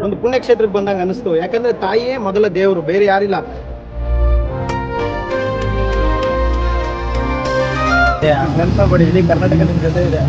ಒಂದು ಪುಣ್ಯಕ್ಷೇತ್ರಕ್ಕೆ ಬಂದಂಗ ಅನಿಸ್ತು ಯಾಕಂದ್ರೆ ತಾಯಿಯೇ ಮೊದಲ ದೇವರು ಬೇರೆ ಯಾರಿಲ್ಲ ನೆನಪಬೇಡಿ ಇಡೀ ಕರ್ನಾಟಕ ನಿಮ್ ಜೊತೆ ಇದೆ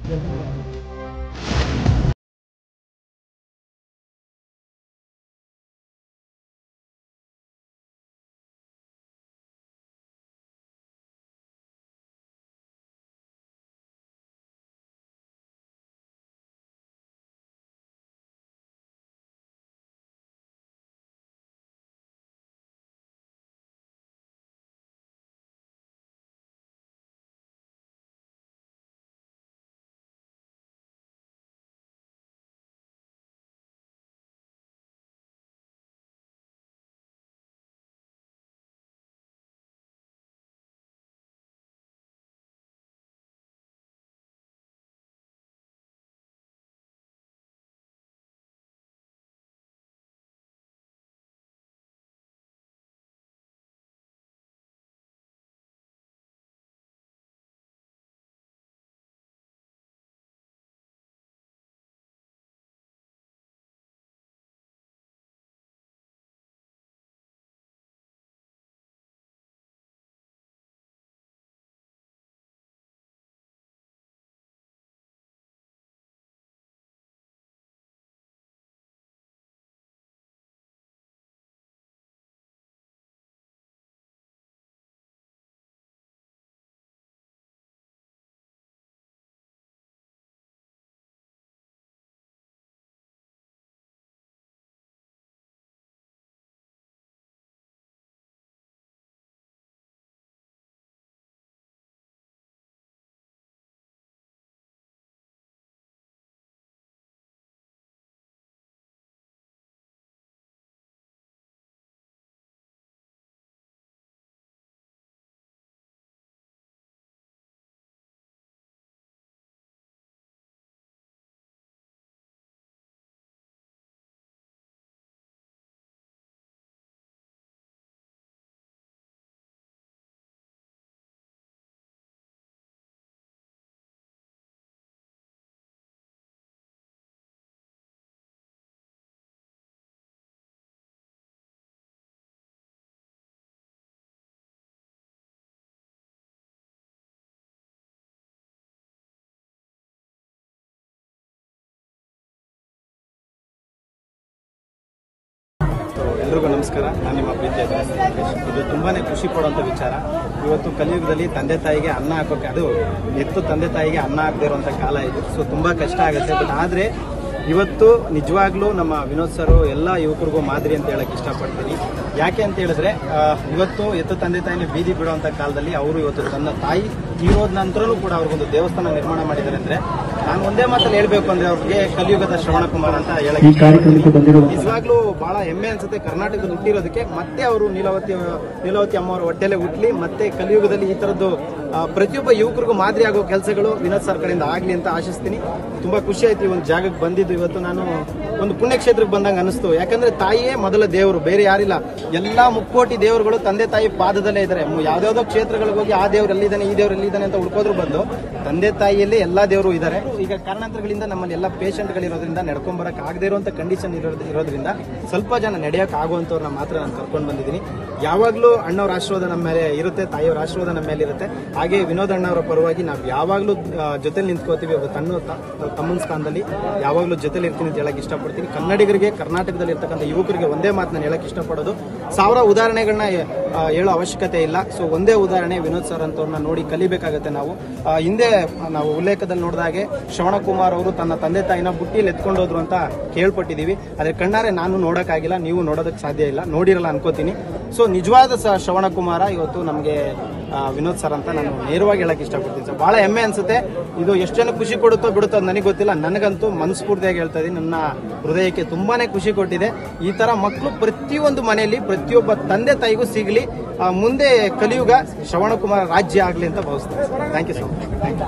ಸೊ ಎಲ್ರಿಗೂ ನಮಸ್ಕಾರ ನಾನು ನಿಮ್ಮ ಪ್ರೀತಿಯ ದಾಸ ವೆಂಕಟೇಶ್. ಇದು ತುಂಬಾನೇ ಖುಷಿ ಪಡುವಂಥ ವಿಚಾರ ಇವತ್ತು ಕಲಿಯುಗದಲ್ಲಿ ತಂದೆ ತಾಯಿಗೆ ಅನ್ನ ಹಾಕೋಕೆ ಅದು ಎತ್ತು ತಂದೆ ತಾಯಿಗೆ ಅನ್ನ ಹಾಕದೇ ಇರುವಂಥ ಕಾಲ ಇದು ಸೊ ತುಂಬಾ ಕಷ್ಟ ಆಗುತ್ತೆ ಬಟ್ ಆದರೆ ಇವತ್ತು ನಿಜವಾಗ್ಲೂ ನಮ್ಮ ವಿನೋದ್ ಸರ್ ಎಲ್ಲ ಯುವಕರಿಗೂ ಮಾದರಿ ಅಂತ ಹೇಳಕ್ ಇಷ್ಟಪಡ್ತೀನಿ ಯಾಕೆ ಅಂತ ಹೇಳಿದ್ರೆ ಆ, ಇವತ್ತು ಎತ್ತು ತಂದೆ ತಾಯಿನ ಬೀದಿ ಬಿಡುವಂಥ ಕಾಲದಲ್ಲಿ ಅವರು ಇವತ್ತು ತನ್ನ ತಾಯಿ ತೀರೋದ ನಂತರನೂ ಕೂಡ ಅವ್ರಿಗೊಂದು ದೇವಸ್ಥಾನ ನಿರ್ಮಾಣ ಮಾಡಿದ್ದಾರೆ ಅಂದ್ರೆ ನಾನು ಒಂದೇ ಮಾತಲ್ಲಿ ಹೇಳ್ಬೇಕು ಅಂದ್ರೆ ಅವ್ರಿಗೆ ಕಲಿಯುಗದ ಶ್ರವಣ ಕುಮಾರ್ ಅಂತ ಹೇಳಕ್ ಈ ಕಾರ್ಯಕ್ರಮಕ್ಕೆ ಬಂದಿರುವ ನಿಜವಾಗ್ಲೂ ಬಹಳ ಹೆಮ್ಮೆ ಅನ್ಸುತ್ತೆ ಕರ್ನಾಟಕದಲ್ಲಿ ಹುಟ್ಟಿರೋದಕ್ಕೆ ಮತ್ತೆ ಅವರು ನೀಲವತಿ ನೀಲವತಿ ಅಮ್ಮ ಅವರ ಹೊಟ್ಟೆಲೆ ಹುಟ್ಲಿ ಮತ್ತೆ ಕಲಿಯುಗದಲ್ಲಿ ಈ ತರದ್ದು ಆ, ಪ್ರತಿಯೊಬ್ಬ ಯುವಕರಿಗೂ ಮಾದರಿ ಆಗೋ ಕೆಲಸಗಳು ವಿನೋದ್ ಸರ್ ಕಡೆಯಿಂದ ಆಗ್ಲಿ ಅಂತ ಆಶಿಸ್ತೀನಿ ತುಂಬಾ ಖುಷಿ ಆಯ್ತು ಈ ಒಂದು ಜಾಗಕ್ಕೆ ಬಂದಿದ್ದು ಇವತ್ತು ನಾನು ಒಂದು ಪುಣ್ಯಕ್ಷೇತ್ರಕ್ಕೆ ಬಂದಂಗ ಅನಿಸ್ತು ಯಾಕಂದ್ರೆ ತಾಯಿಯೇ ಮೊದಲ ದೇವರು ಬೇರೆ ಯಾರಿಲ್ಲ ಎಲ್ಲಾ ಮುಕ್ಕೋಟಿ ದೇವರುಗಳು ತಂದೆ ತಾಯಿ ಪಾದದಲ್ಲೇ ಇದ್ದಾರೆ ಯಾವ್ದಾವ್ದೋ ಕ್ಷೇತ್ರಗಳಿಗೆ ಹೋಗಿ ಆ ದೇವ್ರು ಎಲ್ಲಿದ್ದಾನೆ ಈ ದೇವ್ರು ಎಲ್ಲಿದ್ದಾನೆ ಅಂತ ಹುಡ್ಕೋದ್ರ ಬದಲು ತಂದೆ ತಾಯಿಯಲ್ಲೇ ಎಲ್ಲಾ ದೇವರು ಇದ್ದಾರೆ ಈಗ ಕಾರಣಾಂತರಗಳಿಂದ ನಮ್ಮಲ್ಲಿ ಎಲ್ಲ ಪೇಷಂಟ್ಗಳಿರೋದ್ರಿಂದ ನಡ್ಕೊಂಡ್ ಬರಕ್ ಆಗದೆ ಇರುವಂತ ಕಂಡೀಷನ್ ಇರೋದ್ರಿಂದ ಸ್ವಲ್ಪ ಜನ ನಡೆಯಕ್ ಆಗುವಂತವ್ರನ್ನ ಮಾತ್ರ ನಾನು ಕರ್ಕೊಂಡು ಬಂದಿದ್ದೀನಿ ಯಾವಾಗ್ಲೂ ಅಣ್ಣವ್ರ ಆಶೀರ್ವಾದ ನಮ್ಮ ಮೇಲೆ ಇರುತ್ತೆ ತಾಯಿಯವರ ಆಶೀರ್ವಾದ ನಮ್ಮ ಮೇಲೆ ಇರುತ್ತೆ ಹಾಗೆ ವಿನೋದ್ ಅಣ್ಣವರ ಪರವಾಗಿ ನಾವು ಯಾವಾಗ್ಲೂ ಜೊತೆಲಿ ನಿಂತ್ಕೋತೀವಿ ಒಬ್ಬ ತನ್ನ ತ- ತಮ್ಮನ ಸ್ಥಾನದಲ್ಲಿ ಯಾವಾಗ್ಲೂ ಜೊತೆಲಿ ಇರ್ತೀನಿ ಅಂತ ಹೇಳಕ್ ಇಷ್ಟಪಡ್ತೀನಿ ಕನ್ನಡಿಗರಿಗೆ ಕರ್ನಾಟಕದಲ್ಲಿ ಇರ್ತಕ್ಕಂಥ ಯುವಕರಿಗೆ ಒಂದೇ ಮಾತು ನಾನು ಹೇಳಕ್ ಇಷ್ಟಪಡೋದು ಸಾವಿರ ಉದಾಹರಣೆಗಳನ್ನ ಆ, ಹೇಳೋ ಅವಶ್ಯಕತೆ ಇಲ್ಲ ಸೊ ಒಂದೇ ಉದಾಹರಣೆ ವಿನೋದ್ ಸರ್ ಅಂತವ್ರನ್ನ ನೋಡಿ ಕಲಿಬೇಕಾಗತ್ತೆ ನಾವು ಆ, ಹಿಂದೆ ನಾವು ಉಲ್ಲೇಖದಲ್ಲಿ ನೋಡಿದಾಗೆ ಶ್ರವಣಕುಮಾರ್ ಅವರು ತನ್ನ ತಂದೆ ತಾಯಿನ ಬುಟ್ಟಿಯಲ್ಲಿ ಎತ್ಕೊಂಡು ಹೋದ್ರು ಅಂತ ಕೇಳ್ಪಟ್ಟಿದೀವಿ ಅದ್ರ ಕಣ್ಣಾರೆ ನಾನು ನೋಡಕ್ಕಾಗಿಲ್ಲ ನೀವು ನೋಡೋದಕ್ಕೆ ಸಾಧ್ಯ ಇಲ್ಲ ನೋಡಿರಲ್ಲ ಅನ್ಕೋತೀನಿ ಸೊ ನಿಜವಾದ ಸ ಶ್ರವಣಕುಮಾರ ಇವತ್ತು ನಮಗೆ ವಿನೋದ್ ಸರ್ ಅಂತ ನಾನು ನೇರವಾಗಿ ಹೇಳಕ್ ಇಷ್ಟಪಡ್ತೀನಿ ಸರ್ ಬಹಳ ಹೆಮ್ಮೆ ಅನ್ಸುತ್ತೆ ಇದು ಎಷ್ಟು ಜನ ಖುಷಿ ಕೊಡುತ್ತೋ ಬಿಡುತ್ತೋ ಅದು ನನಗೆ ಗೊತ್ತಿಲ್ಲ ನನಗಂತೂ ಮನಸ್ಫೂರ್ತಿಯಾಗಿ ಹೇಳ್ತಾ ಇದೀನಿ ನನ್ನ ಹೃದಯಕ್ಕೆ ತುಂಬಾನೇ ಖುಷಿ ಕೊಟ್ಟಿದೆ ಈ ತರ ಮಕ್ಕಳು ಪ್ರತಿಯೊಂದು ಮನೆಯಲ್ಲಿ ಪ್ರತಿಯೊಬ್ಬ ತಂದೆ ತಾಯಿಗೂ ಸಿಗಲಿ ಮುಂದೆ ಕಲಿಯುಗ ಶ್ರವಣಕುಮಾರ ರಾಜ್ಯ ಆಗಲಿ ಅಂತ ಭಾವಿಸ್ತೀನಿ thank you so much thank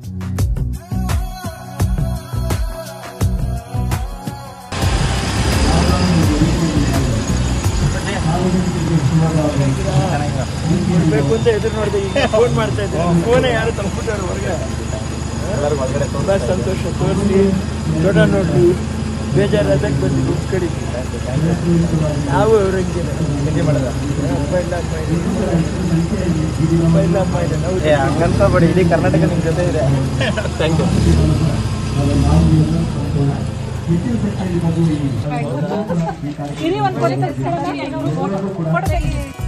you ಬೇಕು ಅಂತ ಎದುರು ನೋಡಿದೆ ಈಗ ಫೋನ್ ಮಾಡ್ತಾ ಇದ್ದಾರೆ ಫೋನೇ ಯಾರು ತಲುಪಿದ್ದಾರೆ ಹೊರಗೆ ಎಲ್ಲರೂ ಒಳಗಡೆ ತುಂಬಾ ಸಂತೋಷ ತೋರಿಸಿ ದೊಡ್ಡ ನೋಡ್ಲಿ ಬೇಜಾರಾದಾಗ ಬಂದು ದುಡ್ಡು ಕಡಿ ನಾವು ಅವ್ರಂಗೆ ನಿದ್ದೆ ಮಾಡೋದ ಅಪ್ಪ ಇಲ್ಲ ಅಮ್ಮ ಇಲ್ಲ ಅಪ್ಪ ಇಲ್ಲ ಅಮ್ಮ ಇಲ್ಲ ನಾವು ಏ ಹಂಗಂತ ಬೇಡಿ ಇಡೀ ಕರ್ನಾಟಕ ನಿಮ್ಮ ಜೊತೆ ಇದೆ ಥ್ಯಾಂಕ್ ಯು ಇರಿ ಒಂದು ಕೊನೆ ತೆಗ್ಸ್ಕೊಳ್ಳೋಣ? ಕೊಡ್ಬೇಕು.